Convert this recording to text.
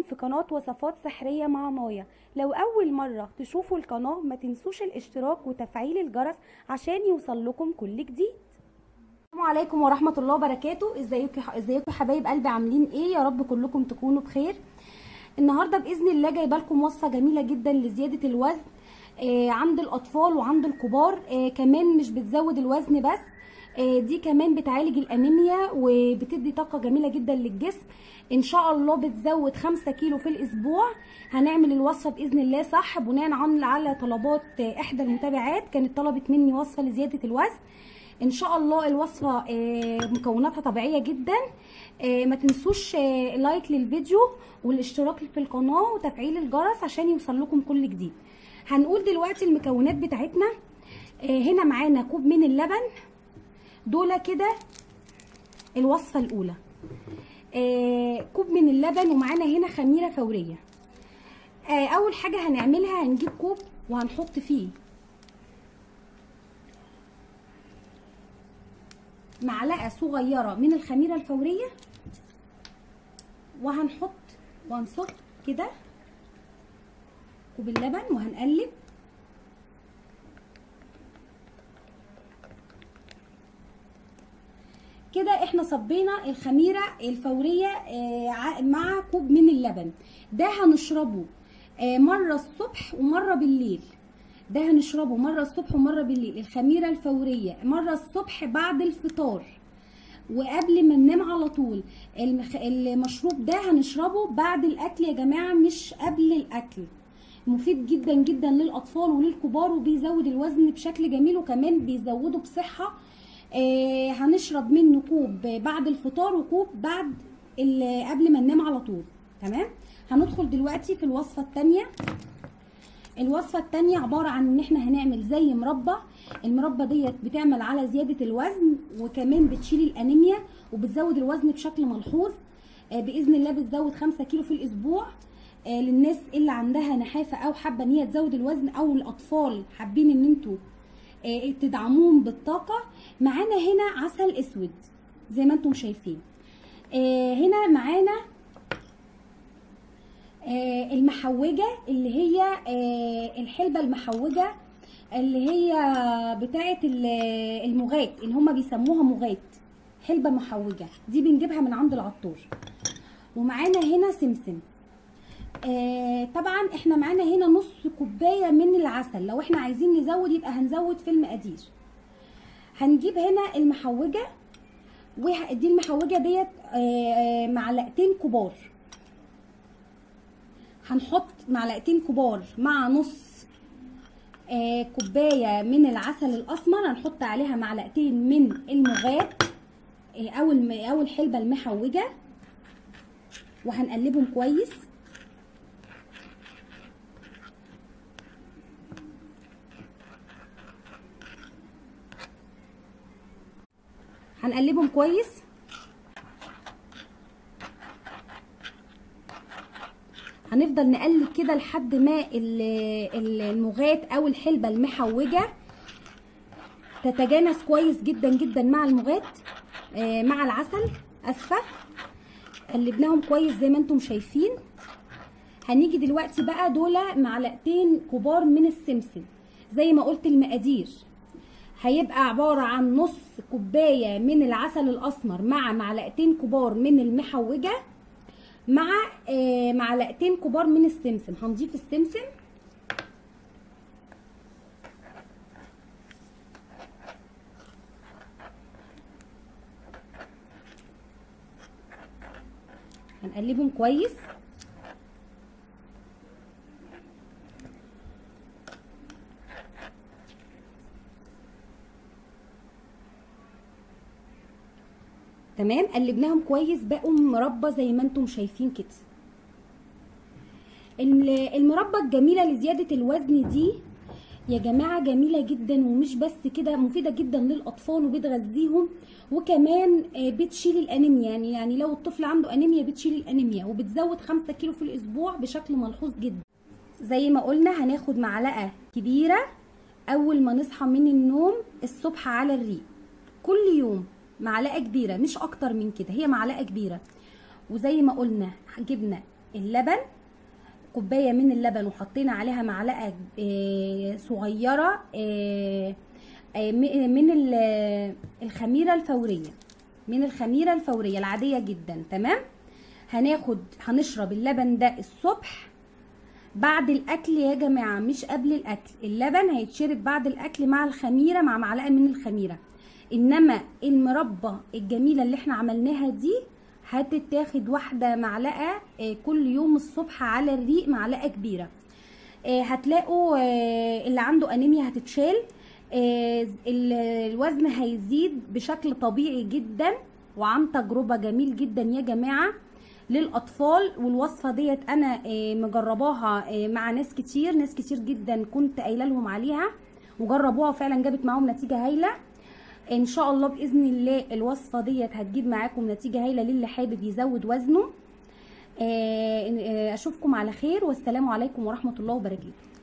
في قناة وصفات سحرية مع مايا لو أول مرة تشوفوا القناة ما تنسوش الاشتراك وتفعيل الجرس عشان يوصل لكم كل جديد السلام عليكم ورحمة الله وبركاته ازيكم ازيكم حبايب قلبي عاملين ايه يا رب كلكم تكونوا بخير النهارده باذن الله جايبه لكم وصفه جميله جدا لزياده الوزن آه عند الاطفال وعند الكبار آه كمان مش بتزود الوزن بس آه دي كمان بتعالج الانيميا وبتدي طاقه جميله جدا للجسم ان شاء الله بتزود 5 كيلو في الاسبوع هنعمل الوصفه باذن الله صح بناء عن على طلبات آه احدى المتابعات كانت طلبت مني وصفه لزياده الوزن ان شاء الله الوصفه مكوناتها طبيعيه جدا ما تنسوش لايك للفيديو والاشتراك في القناه وتفعيل الجرس عشان يوصل لكم كل جديد هنقول دلوقتي المكونات بتاعتنا هنا معانا كوب من اللبن دول كده الوصفه الاولى كوب من اللبن ومعانا هنا خميره فوريه اول حاجه هنعملها هنجيب كوب وهنحط فيه معلقه صغيره من الخميره الفوريه وهنحط وهنصب كده كوب اللبن وهنقلب كده احنا صبينا الخميره الفوريه مع كوب من اللبن ده هنشربه مره الصبح ومره بالليل ده هنشربه مرة الصبح ومرة بالليل الخميرة الفورية مرة الصبح بعد الفطار وقبل ما ننام على طول المخ... المشروب ده هنشربه بعد الاكل يا جماعة مش قبل الاكل مفيد جدا جدا للاطفال وللكبار وبيزود الوزن بشكل جميل وكمان بيزوده بصحة آه هنشرب منه كوب بعد الفطار وكوب بعد قبل ما ننام على طول تمام هندخل دلوقتي في الوصفة التانية الوصفه الثانيه عباره عن ان احنا هنعمل زي مربى المربى ديت بتعمل على زياده الوزن وكمان بتشيل الانيميا وبتزود الوزن بشكل ملحوظ آه باذن الله بتزود 5 كيلو في الاسبوع آه للناس اللي عندها نحافه او حابه ان هي تزود الوزن او الاطفال حابين ان انتوا آه تدعموهم بالطاقه معانا هنا عسل اسود زي ما انتم شايفين هنا معانا آه المحوجة اللي هي آه الحلبة المحوجة اللي هي بتاعة المغات اللي هما بيسموها مغات حلبة محوجة دي بنجيبها من عند العطار ومعانا هنا سمسم آه طبعا احنا معانا هنا نص كوباية من العسل لو احنا عايزين نزود يبقى هنزود في المقادير هنجيب هنا المحوجة ودي المحوجة ديت معلقتين كبار هنحط معلقتين كبار مع نص آه كوبايه من العسل الاسمر هنحط عليها معلقتين من المغات آه او او الحلبه المحوجه وهنقلبهم كويس هنقلبهم كويس هنفضل نقلب كده لحد ما المغات او الحلبه المحوجه تتجانس كويس جدا جدا مع المغات مع العسل اسفه قلبناهم كويس زي ما انتم شايفين هنيجي دلوقتي بقى دول معلقتين كبار من السمسم زي ما قلت المقادير هيبقى عبارة عن نص كوباية من العسل الأسمر مع معلقتين كبار من المحوجة مع آه معلقتين كبار من السمسم هنضيف السمسم هنقلبهم كويس تمام قلبناهم كويس بقوا مربى زي ما انتم شايفين كده المربى الجميله لزياده الوزن دي يا جماعه جميله جدا ومش بس كده مفيده جدا للاطفال وبتغذيهم وكمان بتشيل الانيميا يعني يعني لو الطفل عنده انيميا بتشيل الانيميا وبتزود 5 كيلو في الاسبوع بشكل ملحوظ جدا زي ما قلنا هناخد معلقه كبيره اول ما نصحى من النوم الصبح على الريق كل يوم معلقه كبيره مش اكتر من كده هي معلقه كبيره وزي ما قلنا جبنا اللبن كوبايه من اللبن وحطينا عليها معلقه آه، صغيره آه، آه، م- من ال- الخميره الفوريه من الخميره الفوريه العاديه جدا تمام هناخد هنشرب اللبن ده الصبح بعد الاكل يا جماعه مش قبل الاكل اللبن هيتشرب بعد الاكل مع الخميره مع معلقه من الخميره انما المربى الجميله اللي احنا عملناها دي هتتاخد واحده معلقه آه، كل يوم الصبح على الريق معلقه كبيره آه، هتلاقوا آه، اللي عنده انيميا هتتشال آه، ال- الوزن هيزيد بشكل طبيعي جدا وعن تجربه جميل جدا يا جماعه للاطفال والوصفه ديت انا آه، مجرباها آه، مع ناس كتير ناس كتير جدا كنت قايله لهم عليها وجربوها وفعلا جابت معاهم نتيجه هايله ان شاء الله باذن الله الوصفه ديت هتجيب معاكم نتيجه هايله للي حابب يزود وزنه آه، آه، اشوفكم على خير والسلام عليكم ورحمه الله وبركاته